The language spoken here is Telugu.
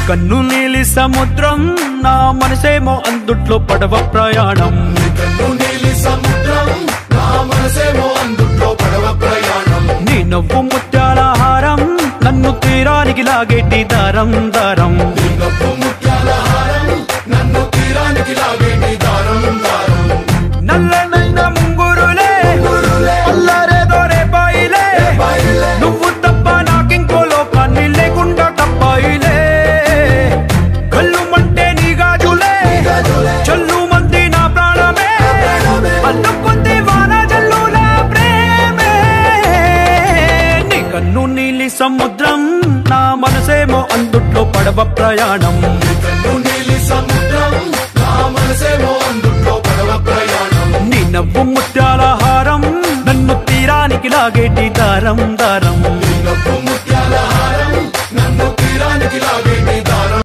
కన్ను నీలి సముద్రం నా మనసేమో అందుట్లో పడవ ప్రయాణం కన్ను నీలి సముద్రం నా మనసేమో అందుట్లో పడవ ప్రయాణం నీ నవ్వు ముత్యాల హారం నన్ను తీరానికి లాగేటి దారం దారం నీ నవ్వు ముత్యాల హారం నన్ను తీరానికి లాగేటి దారం దారం నల్లనైన ముంగురులే అల్లరేదో రేపాయిలే బయలే నువ్వు తప్ప నాకింకో లోకాన్ని లేకుండా తప్పాయిలే కళ్ళు మంటే నీ గాజులే గజులే చల్లు మంది నా ప్రాణమే అల్లుకుంది వాన జల్లుల ప్రేమే నీ కన్ను నీలి సముద్రం నా మనసేమో అందుట్లో పడవ ప్రయాణం కన్ను నీలి సముద్రం నా మనసేమో అందుట్లో పడవ ప్రయాణం నీ నవ్వు ముత్యాల హారం నన్ను తీరానికి లాగేటి దారం దారం